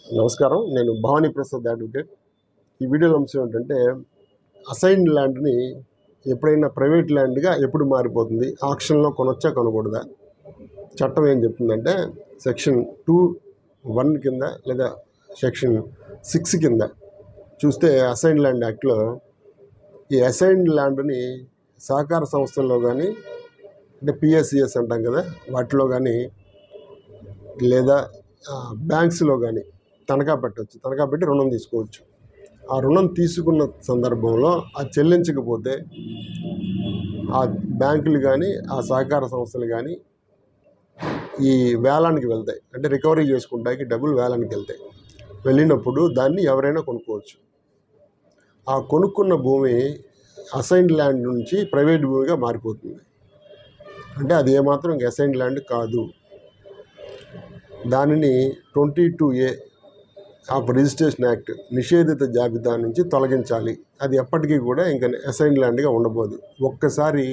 నమస్కారం నేను భవానీ ప్రసాద్ అడ్వకేట్ ఈ వీడియోలో అంశం ఏంటంటే అసైన్డ్ ల్యాండ్ని ఎప్పుడైనా ప్రైవేట్ ల్యాండ్గా ఎప్పుడు మారిపోతుంది ఆక్షన్లో కొనొచ్చా కొనకూడదా చట్టం ఏం చెప్తుందంటే సెక్షన్ టూ వన్ కింద లేదా సెక్షన్ సిక్స్ కింద చూస్తే అసైన్డ్ ల్యాండ్ యాక్ట్లో ఈ అసైన్డ్ ల్యాండ్ని సహకార సంస్థల్లో కానీ అంటే పిఎస్సిఎస్ అంటాం కదా వాటిలో కానీ లేదా ఆ, బ్యాంక్స్లో కానీ తనఖా పెట్టవచ్చు తనఖా పెట్టి రుణం తీసుకోవచ్చు ఆ రుణం తీసుకున్న సందర్భంలో అది చెల్లించకపోతే ఆ బ్యాంకులు కానీ ఆ సహకార సంస్థలు కానీ ఈ వేలానికి వెళ్తాయి అంటే రికవరీ చేసుకుంటానికి డబ్బులు వేలానికి వెళ్తాయి వెళ్ళినప్పుడు దాన్ని ఎవరైనా కొనుక్కోవచ్చు ఆ కొనుక్కున్న భూమి అసైన్డ్ ల్యాండ్ నుంచి ప్రైవేట్ భూమిగా మారిపోతుంది అంటే అది ఏమాత్రం ఇంక అసైన్డ్ ల్యాండ్ కాదు దానిని twenty two A of registration act నిషేధిత జాబితా నుంచి తొలగించాలి అది ఎప్పటికీ కూడా ఇంకా అసైన్ ల్యాండ్గా ఉండబోదు ఒక్కసారి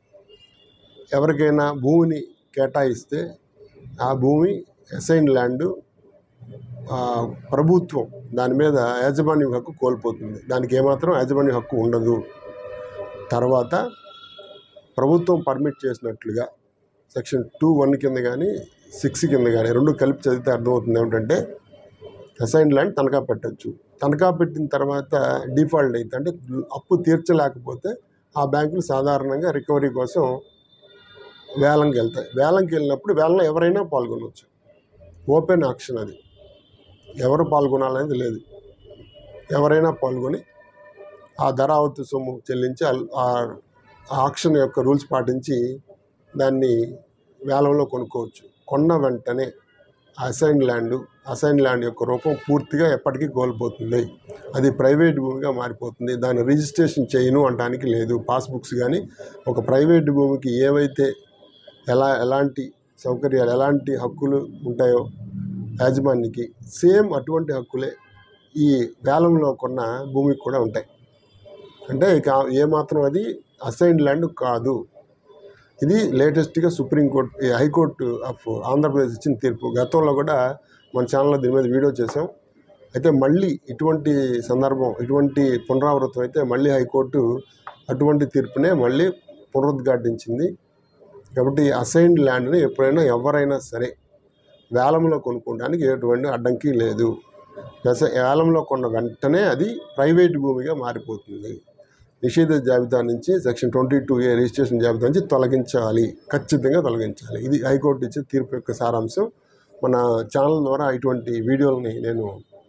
ఎవరికైనా భూమిని కేటాయిస్తే ఆ భూమి అసైన్ ల్యాండ్ ఆ, ప్రభుత్వం దాని మీద యాజమాన్య హక్కు కోల్పోతుంది దానికి ఏమాత్రం యాజమాన్య హక్కు ఉండదు తర్వాత ప్రభుత్వం పర్మిట్ చేసినట్లుగా సెక్షన్ టూ వన్ కింద కానీ సిక్స్ కింద కానీ రెండు కలిపి చదివితే అర్థమవుతుంది ఏమిటంటే అసైన్ ల్యాండ్ తనఖా పెట్టచ్చు తనఖా పెట్టిన తర్వాత డిఫాల్ట్ అయితే అంటే అప్పు తీర్చలేకపోతే ఆ బ్యాంకులు సాధారణంగా రికవరీ కోసం వేలంకి వెళ్తాయి వేలంకి వెళ్ళినప్పుడు వేలంలో ఎవరైనా పాల్గొనవచ్చు ఓపెన్ ఆక్షన్ అది ఎవరు పాల్గొనాలనేది లేదు ఎవరైనా పాల్గొని ఆ ధరావతి సొమ్ము చెల్లించి ఆ- ఆ ఆక్షన్ యొక్క రూల్స్ పాటించి దాన్ని వేలంలో కొనుక్కోవచ్చు కొన్న వెంటనే అసైన్ ల్యాండ్ అసైన్ ల్యాండ్ యొక్క రూపం పూర్తిగా ఎప్పటికీ కోల్పోతుంది అది ప్రైవేట్ భూమిగా మారిపోతుంది దాన్ని రిజిస్ట్రేషన్ చేయను అనడానికి లేదు పాస్బుక్స్ కానీ ఒక ప్రైవేట్ భూమికి ఏవైతే ఎలా ఎలాంటి సౌకర్యాలు ఎలాంటి హక్కులు ఉంటాయో యాజమాన్యకి సేమ్ అటువంటి హక్కులే ఈ వేలంలో కొన్న భూమికి కూడా ఉంటాయి అంటే ఇక ఏమాత్రం అది అసైన్డ్ ల్యాండ్ కాదు ఇది లేటెస్ట్గా సుప్రీంకోర్టు ఈ హైకోర్టు ఆఫ్ ఆంధ్రప్రదేశ్ ఇచ్చిన తీర్పు గతంలో కూడా మన ఛానల్లో దీని మీద వీడియో చేసాం అయితే మళ్ళీ ఇటువంటి సందర్భం ఇటువంటి పునరావృతం అయితే మళ్ళీ హైకోర్టు అటువంటి తీర్పునే మళ్ళీ పునరుద్ఘాటించింది కాబట్టి అసైన్డ్ ల్యాండ్ని ఎప్పుడైనా ఎవరైనా సరే వేలంలో కొనుక్కోవడానికి ఎటువంటి అడ్డంకి లేదు దశ- వేలంలో కొన్న వెంటనే అది ప్రైవేట్ భూమిగా మారిపోతుంది నిషేధ జాబితా నుంచి section twenty two A registration జాబితా నుంచి తొలగించాలి ఖచ్చితంగా తొలగించాలి ఇది హైకోర్టు ఇచ్చిన తీర్పు యొక్క సారాంశం మన ఛానల్ ద్వారా ఇటువంటి వీడియోలని నేను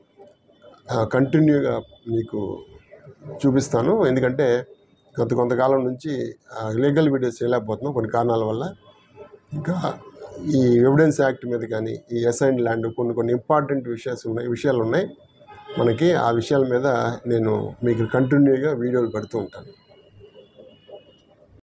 కంటిన్యూగా మీకు చూపిస్తాను ఎందుకంటే గత కొంతకాలం నుంచి లీగల్ వీడియోస్ చేయలేకపోతున్నాం కొన్ని కారణాల వల్ల ఇంకా ఈ ఎవిడెన్స్ యాక్ట్ మీద కానీ ఈ అసైన్ ల్యాండ్ కొన్ని కొన్ని ఇంపార్టెంట్ విషయాలు ఉన్నాయి విషయాలు ఉన్నాయి మనకి ఆ విషయాల మీద నేను మీకు కంటిన్యూగా వీడియోలు పెడుతూ ఉంటాను